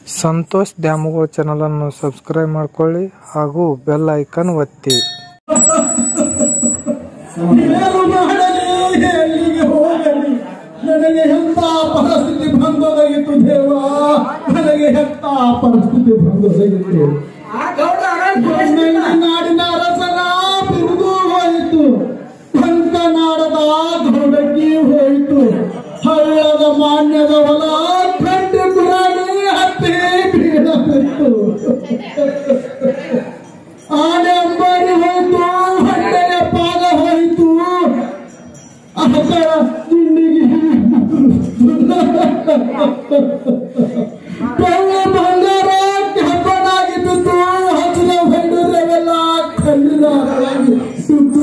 ಸಂತೋಷ್ ದ್ಯಾಮವ್ವ ಚಾನಲನ್ನು ಸಬ್ಸ್ಕ್ರೈಬ್ ಮಾಡ್ಕೊಳ್ಳಿ ಹಾಗೂ ಬೆಲ್ ಐಕನ್ ಒತ್ತಿ ಏನು ಮಾಡಲಿ ಎಲ್ಲಿಗೆ ಹೋಗಲಿ ನನಗೆ ಎಂತ ಪರಿಸ್ಥಿತಿ ಬಂದೊದಗಿತ್ತು ದೇವ ನನಗೆ ಎಂತ ಪರಿಸ್ಥಿತಿ ಬಂದೊದಗಿತ್ತು ನನ್ನಲ್ಲಿ ನಾಡಿನ ಅರಸನ ಬಿರುದು ಹೋಯಿತು ಪಂಕನಾಡದ ಗೌಡಕ್ಕಿ ಹೋಯಿತು ಹಳ್ಳದ ಮಾನ್ಯದ ಹೊಲ ಕಂಡು ಗುರಾಣಿ ಹತ್ತಿ ಬೀಳಬಿತ್ತು ಆನೆ ಅಂಬಾರಿ ಹೋಯ್ತು ಹೊಟ್ಟೆಯ ಪಾದ ಹೋಯ್ತು ಆಕಳ ತಿಂಡಿಗೆ ಬೆಳ್ಳ ಬಂಗಾರ ಕಬ್ಬನಾಗಿದ್ದು ಹಚ್ಚಿದ ಹೊಂಡದವೆಲ್ಲ ಕಲ್ಲಿನಾಗಿ ಸುತ್ತು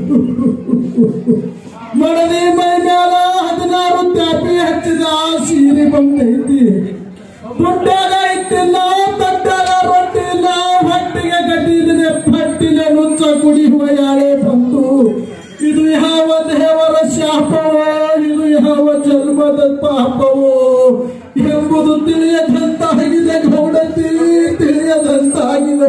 ಮಡದಿ ಮೈ ಮ್ಯಾಲ ಹದಿನಾರು ತ್ಯಾಪಿ ಹಚ್ಚಿದ ಸೀರೆ ಬಂದೈತಿ ದುಡ್ಡಾಗ ಇಟ್ಟಿಲ್ಲ ತಟ್ಟಾಗ ರೊಟ್ಟಿ ಇಲ್ಲ ಹೊಟ್ಟಿಗೆ ಗಟ್ಟಿದ್ರೆ ಪಟ್ಟಿಗೆ ನುಚ್ಚ ಕುಡಿಯುವ ಯಾಳೆ ಬಂತು ಇದು ಯಾವ ದೇವರ ಶಾಪವೋ ಇದು ಯಾವ ಜನ್ಮದ ಪಾಪವೋ ಎಂಬುದು ತಿಳಿಯದಂತಾಗಿದೆ ಗೌಡತಿ ತಿಳಿಯದಂತಾಗಿದೆ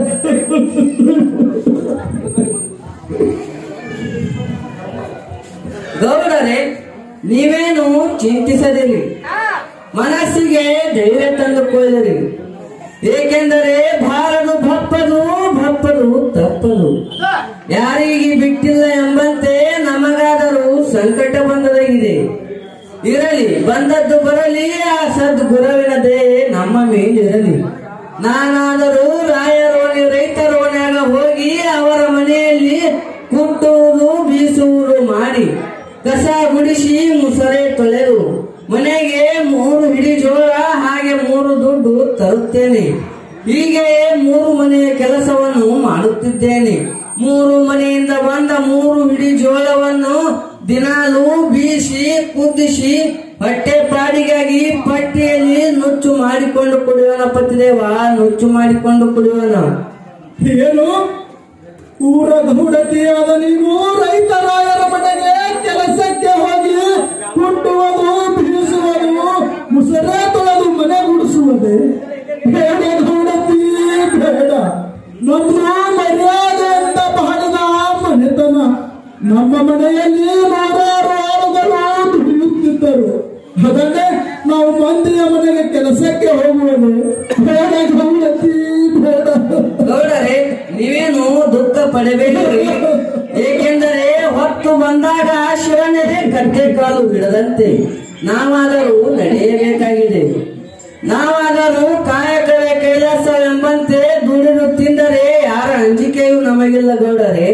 ಗೌಡರೇ ನೀವೇನು ಚಿಂತಿಸದಿರಿ ಮನಸ್ಸಿಗೆ ಧೈರ್ಯ ತಂದುಕೊಳ್ಳಿರಿ ಏಕೆಂದರೆ ಭಾರದು ಭಪ್ಪದು ಭಪ್ಪದು ತಪ್ಪದು ಯಾರಿಗೆ ಬಿಟ್ಟಿಲ್ಲ ಎಂಬಂತೆ ನಮಗಾದರೂ ಸಂಕಟ ಬಂದದಾಗಿದೆ ಇರಲಿ ಬಂದದ್ದು ಬರಲಿ ಆ ಸದ್ ಗುರುವಿನದೇ ನಮ್ಮ ಮೇಲಿರಲಿ ನಾನಾದರೂ ರಾಯರೋಣಿ ರೈತರೋಣ್ಯಾಗ ಹೋಗಿ ಅವರ ಮನೆಯಲ್ಲಿ ಕುಟ್ಟುವುದು ಬೀಸುವುದು ಮಾಡಿ ಕಸ ಗುಡಿಸಿ ಮುಸರೆ ತೊಳೆದು ಮನೆಗೆ ಮೂರು ಹಿಡಿ ಜೋಳ ಹಾಗೆ ಮೂರು ದುಡ್ಡು ತರುತ್ತೇನೆ ಹೀಗೆ ಮೂರು ಮನೆಯ ಕೆಲಸವನ್ನು ಮಾಡುತ್ತಿದ್ದೇನೆ ಮೂರು ಮನೆಯಿಂದ ಬಂದ ಮೂರು ಹಿಡಿ ಜೋಳವನ್ನು ದಿನಾಲು ಬೀಸಿ ಕುದಿಸಿ ಹೊಟ್ಟೆ ಪಾಡಿಗಾಗಿ ಪಟ್ಟಿಯಲ್ಲಿ ನುಚ್ಚು ಮಾಡಿಕೊಂಡು ಕುಡಿಯೋಣ ಪತಿದೇವ ನುಚ್ಚು ಮಾಡಿಕೊಂಡು ಕುಡಿಯೋಣ ಏನು ಊರ ಗೌಡತಿಯಾದ ನೀನು ರೈತರಾಯರ ಮನೆಗೆ ಕೆಲಸಕ್ಕೆ ಹೋಗಿ ಕುಟ್ಟುವುದು ಬೀಸುವುದು ಮುಸರೆ ತೊಳೆದು ಮನೆ ಗುಡಿಸುವುದೇ ಬೇಡ ಗೌಡತಿ ಬೇಡ ನಮ್ಮ ಮರ್ಯಾದೆಯಿಂದ ಬಹಳದ ಮನೆತನ ನಮ್ಮ ಮನೆಯಲ್ಲಿ ನೂರಾರು ಆಳುಗಳು ದುಡಿಯುತ್ತಿದ್ದರು ಅದನ್ನೇ ನಾವು ಮಂದಿಯ ಮನೆಗೆ ಕೆಲಸಕ್ಕೆ ಹೋಗುವುದು ಬೇಡ ಗೌಡತಿ ಬೇಡ ಗೌಡರೇ ನೀವೇನು ದುಃಖ ಪಡಬೇಡ್ರಿ ಏಕೆಂದರೆ ಹೊತ್ತು ಬಂದಾಗ ಶಿವನೇ ಗಡ್ಡೆ ಕಾಲು ಬಿಡದಂತೆ ನಾವಾದರೂ ನಡೆಯಬೇಕಾಗಿದೆ ನಾವಾದರೂ ಕಾಯಕವೇ ಕೈಲಾಸವೆಂಬಂತೆ ದುಡಿದು ತಿಂದರೆ ಯಾರ ಅಂಜಿಕೆಯೂ ನಮಗಿಲ್ಲ ಗೌಡರೇ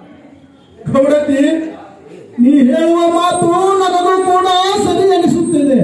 ಗೌಡತಿ ನೀ ಹೇಳುವ ಮಾತು ನನಗೂ ಕೂಡ ಸರಿ ಅನಿಸುತ್ತಿದೆ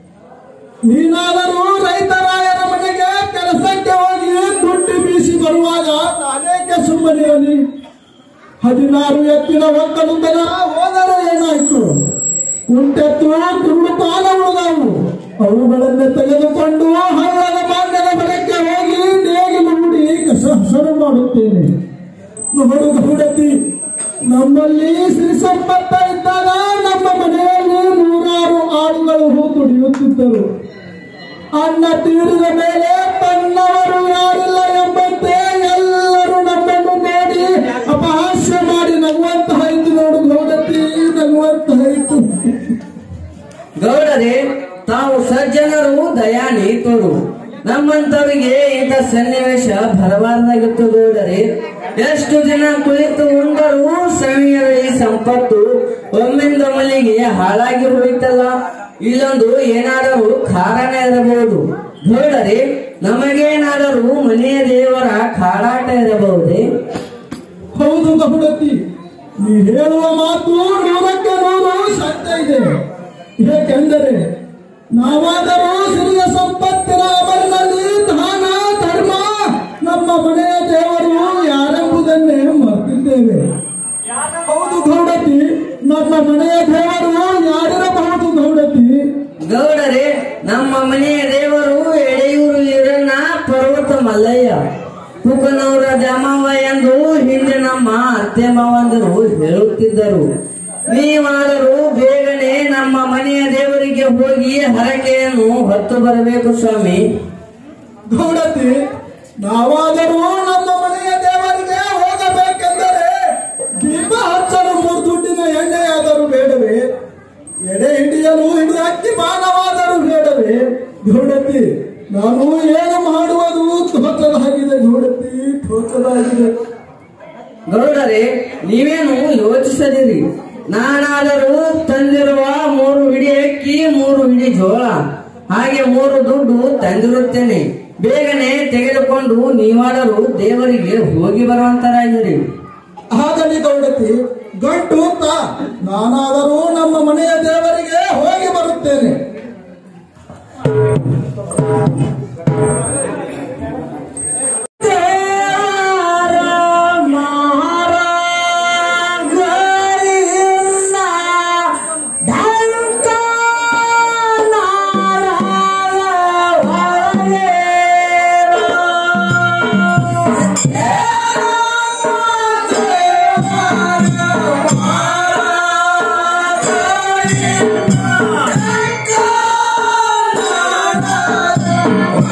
ನೀನಾದರೂ ರೈತರಾಯರ ಮನೆಗೆ ಕೆಲಸಕ್ಕೆ ಹೋಗಿ ದುಡ್ಡು ಬೀಸಿ ಬರುವಾಗ ನಾನೇಕೆ ಸುಮ್ಮನಿರಲಿ ಹದಿನಾರು ಎತ್ತಿನ ಒಕ್ಕಲು ದನ ಹೋದರೆ ಏನಾಯ್ತು ಉಂಟೆತ್ತು ಕುರುಡು ಪಾಲ ಉಳಿದವು ಅವುಗಳನ್ನೇ ತೆಗೆದುಕೊಂಡು ಹಳ್ಳದ ಮಾರ್ಗದ ಬಲಕ್ಕೆ ಹೋಗಿ ನೇಗಿಲು ಹೂಡಿ ಕಸ ಹಸರು ಮಾಡುತ್ತೇನೆ ನೋಡು ಗೌಡತಿ ನಮ್ಮಲ್ಲಿ ಸಿರಿ ಸಂಪತ್ತ ಇದ್ದಾಗ ನಮ್ಮ ಮನೆಯಲ್ಲಿ ನೂರಾರು ಆಳುಗಳು ಹೂ ದುಡಿಯುತ್ತಿದ್ದರು ಅನ್ನ ತೀರಿದ ಮೇಲೆ ತನ್ನವರು ಯಾರಿಲ್ಲ ಎಂಬಂತೆ ಎಲ್ಲರೂ ನಮ್ಮನ್ನು ನೋಡಿ ಅಪಹಾಸ್ಯ ಮಾಡಿ ನಗುವಂತಹ ಇತ್ತು ನೋಡು ಗೌಡತಿ ನಗುವಂತಹ ಇತ್ತು ಗೌಡರೇ ತಾವು ಸಜ್ಜನರು ದಯಾನೀತರು ನಮ್ಮಂತವರಿಗೆ ಇಂಥ ಸನ್ನಿವೇಶ ಬರಬಾರ್ದಾಗಿತ್ತು ಗೌಡರೇ ಎಷ್ಟು ದಿನ ಕುಳಿತು ಉಂಡರೂ ಸಮೀರ ಈ ಸಂಪತ್ತು ಒಮ್ಮಿಂದ ಮಲ್ಲಿಗೆ ಹಾಳಾಗಿ ಹೋಯಿತಲ್ಲ ಇಲ್ಲೊಂದು ಏನಾದರೂ ಕಾರಣ ಇರಬಹುದು ಗೌಡರೇ ನಮಗೇನಾದರೂ ಮನೆಯ ದೇವರ ಕಾಡಾಟ ಇರಬಹುದೇ ಹೌದು ಗೌಡತಿ ನೀ ಹೇಳುವ ಮಾತು ನೂರಕ್ಕೆ ನೂರು ಸತ್ಯ ಇದೆ ಏಕೆಂದರೆ ನಾವಾದರೂ ಸಿರಿಯ ಸಂಪತ್ತಿನ ಅಮರಿನಲ್ಲಿ ದಾನ ಧರ್ಮ ನಮ್ಮ ಮನೆಯ ದೇವರು ಯಾರೆಂಬುದನ್ನೇ ಮರ್ತಿದ್ದೇವೆ ಹೌದು ಗೌಡತಿ ನಮ್ಮ ಮನೆಯ ದೇವರು ಯಾರಿರಬಹುದು ಗೌಡತಿ ಗೌಡರೇ ನಮ್ಮ ಮನೆಯ ದೇವರು ಎಡೆಯೂರು ಈರಣ್ಣ ಪರ್ವತ ಮಲ್ಲಯ್ಯ ಕುಕನವರ ದ್ಯಾಮವ್ವ ಎಂದು ಹಿಂದೆ ನಮ್ಮ ಅತ್ತೆ ಮಾವಂದರು ಹೇಳುತ್ತಿದ್ದರು ನೀವಾದರೂ ಬೇಗನೆ ನಮ್ಮ ಮನೆಯ ದೇವರಿಗೆ ಹೋಗಿ ಹರಕೆಯನ್ನು ಹೊತ್ತು ಬರಬೇಕು ಸ್ವಾಮಿ ಗೌಡತಿ ನಾವಾದರೂ ನಮ್ಮ ಮನೆಯ ದೇವರಿಗೆ ಹೋಗಬೇಕೆಂದರೆ ದೀಪ ಹಚ್ಚಲು ಮೂರು ದುಡ್ಡಿನ ಎಣ್ಣೆಯಾದರೂ ಬೇಡವೇ ಎಡೆ ಹಿಡಿಯಲು ಇದು ಅಕ್ಕಿ ಮಾನವಾದರೂ ಬೇಡವೇ ಗೌಡತಿ ನಾನು ಏನು ಮಾಡುವುದು ತೋಚಲಾಗಿದೆ ಗೌಡತಿ ತೋಚಲಾಗಿದೆ ಗೌಡರೇ ನೀವೇನು ಯೋಚಿಸದಿರಿ ನಾನಾದರೂ ತಂದಿರುವ ಮೂರು ಹಿಡಿ ಅಕ್ಕಿ ಮೂರು ಹಿಡಿ ಜೋಳ ಹಾಗೆ ಮೂರು ದುಡ್ಡು ತಂದಿರುತ್ತೇನೆ ಬೇಗನೆ ತೆಗೆದುಕೊಂಡು ನೀವಾದರೂ ದೇವರಿಗೆ ಹೋಗಿ ಬರುವಂತರಾಗಿರಿ ಆಗಲಿ ಗೌಡತಿ ಗಂಟು ತಾ ನಾನಾದರೂ ನಮ್ಮ ಮನೆಯ ದೇವರಿಗೆ ಹೋಗಿ ಬರುತ್ತೇನೆ ಠಠಠಠ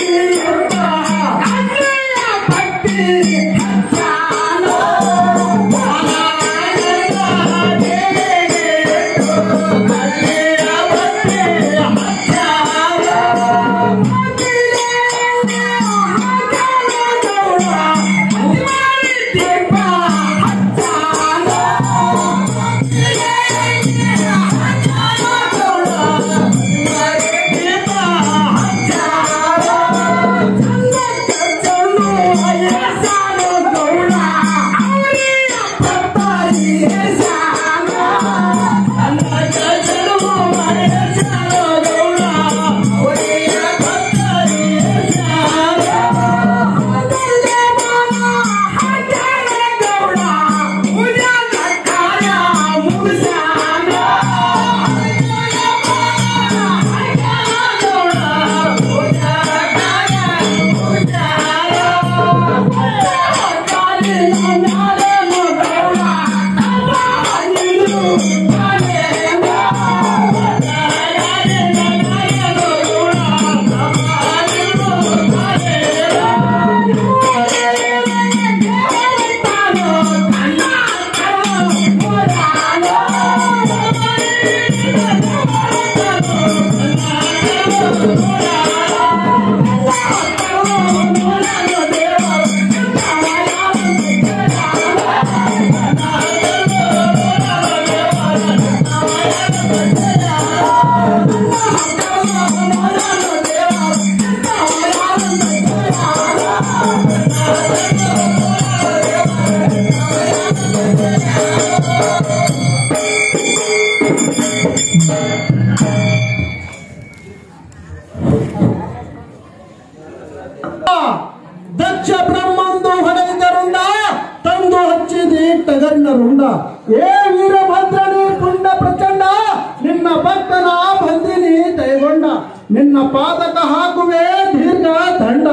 ದಕ್ಷ ಬ್ರಹ್ಮಂದು ಹೊಡೆದ ರುಂಡ ತಂದು ಹಚ್ಚಿದಿ ಟಗರಿನ ರುಂಡ ಏ ವೀರಭದ್ರನಿ ಪುಂಡ ಪ್ರಚಂಡ ನಿನ್ನ ಭಕ್ತನ ಬಂದಿನಿ ಕೈಗೊಂಡ ನಿನ್ನ ಪಾದಕ ಹಾಕುವೆ ದೀರ್ಘ ದಂಡ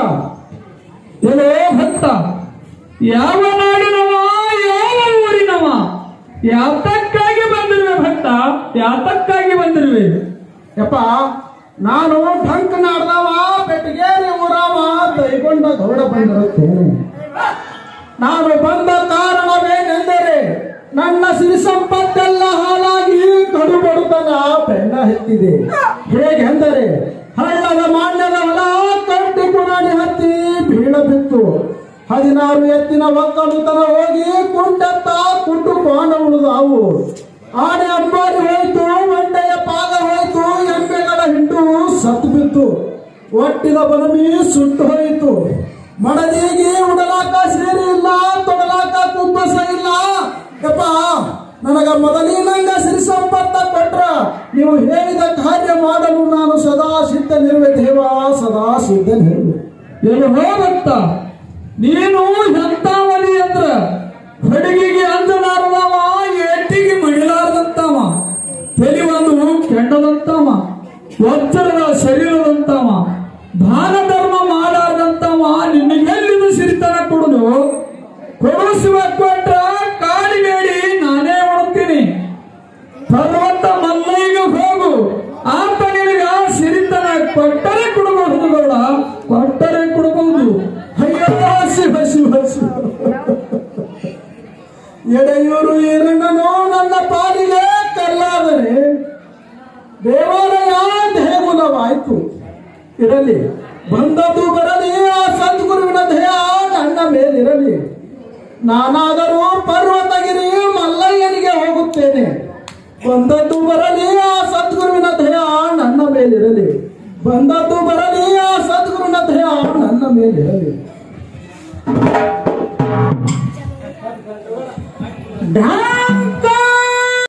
ಎಲ್ಲೋ ಭಕ್ತ ಯಾವ ನಾಡಿನವ ಯಾವ ಊರಿನವ ಯಾತಕ್ಕಾಗಿ ಬಂದಿರುವೆ ಭಕ್ತ ಯಾತಕ್ಕಾಗಿ ಬಂದಿರುವೆ ಯಪ್ಪ ನಾನು ಢಂಕ್ ನಾಡ್ದವ ಬೆಟ್ಟಗೇರಿ ಊರವ ದೈಗೊಂಡ ಗೌಡ ಬಂದಿರುತ್ತೇನೆ ನಾನು ಬಂದ ಕಾರಣವೇನೆಂದರೆ ನನ್ನ ಸಿರಿ ಸಂಪತ್ತೆಲ್ಲ ಹಾಳಾಗಿ ಕಡು ಬಡುತನ ಬೆಣ್ಣ ಹೆತ್ತಿದೆ ಹೇಗೆಂದರೆ ಹಳ್ಳದ ಮಾನ್ಯದ ಹೊಲ ಕಂಡು ಕುಣಾಡಿ ಹತ್ತಿ ಬೀಳ ಬಿತ್ತು ಹದಿನಾರು ಎತ್ತಿನ ಒಕ್ಕಲುತನ ಹೋಗಿ ಕುಂಟೆತ್ತ ಕುಂಟು ಪಾನ ಉಳಿದಾವು ಆನೆ ಅಂಬಾರಿ ಹೋಯ್ತು ಮಂಡೆಯ ಪಾದ ಹೋಯ್ತು ಎಮ್ಮೆಗಳ ಹಿಂಡು ಸತ್ತು ಬಿತ್ತು ಒಟ್ಟಿನ ಬಲಮಿ ಸುಟ್ಟು ಹೋಯಿತು ಮಡದಿಗೆ ಉಡಲಾಕ ಸೇರಿ ಇಲ್ಲ ತೊಡಲಾಕ ಕುಬ್ಬಸ ಇಲ್ಲ ಯಪ್ಪ ನನಗ ಮೊದಲಿನಂಗ ಸಿರಿ ಸಂಪತ್ತ ಕೊಟ್ರ ನೀವು ಹೇಳಿದ ಕಾರ್ಯ ಮಾಡಲು ನಾನು ಸದಾ ಸಿದ್ಧನಿರುವೆ ದೇವ ಸದಾ ಸಿದ್ಧನಿರುವೆ ಎಲ್ಲೋ ಭಕ್ತ ನೀನು ಎಂತಾವಲಿ ಅಂದ್ರ ಹಡಗಿಗೆ ಅಂಜಲಾರದವ ಎಟ್ಟಿಗೆ ಮಡಿಲಾರದಂತವ ತಲೆ ಒಂದು ಕೆಂಡದಂತವ ವಜ್ರದ ಶರೀರದಂತವ ದಾನ ಧರ್ಮ ಮಾಡಾರ್ದಂತವ ನಿನಗೆಲ್ಲಿದು ಸಿರಿತನ ಕೊಡುದು ಕೊಡಿಸುವ ಕೊಟ್ರ ಕಾಡಿಬೇಡಿ ನಾನೇ ಉಣ್ತೀನಿ ಪರ್ವತ ಮಲ್ಲೈಗೆ ಹೋಗು ಆತ ನಿನಗ ಸಿರಿತನ ಕೊಟ್ಟರೆ ಕೊಡಬಹುದು ಗೌಡ ಕೊಟ್ಟರೆ ಕೊಡಬಹುದು ಅಯ್ಯೋ ಶಿವ ಶಿವ ಶಿವ ಎಡೆಯೂರು ಈರಣ್ಣನು ನನ್ನ ಪಾಲಿಗೆ ಕಲ್ಲಾದರೆ ದೇವಾಲಯ ದೇಗುಲವಾಯ್ತು ಇರಲಿ ಬಂದದ್ದು ಬರಲಿ ಆ ಸದ್ಗುರುವಿನ ದೇಹ ನನ್ನ ಮೇಲಿರಲಿ ನಾನಾದರೂ ಪರ್ವತಗಿರಿ ಮಲ್ಲಯ್ಯನಿಗೆ ಹೋಗುತ್ತೇನೆ ಬಂದದ್ದು ಬರಲಿ ಆ ಸದ್ಗುರುವಿನ ದೇಹ ನನ್ನ ಮೇಲಿರಲಿ ಬಂದದ್ದು ಬರಲಿ ಆ ಸದ್ಗುರುವಿನ ದೇಹ ನನ್ನ ಮೇಲಿರಲಿ ಢಾ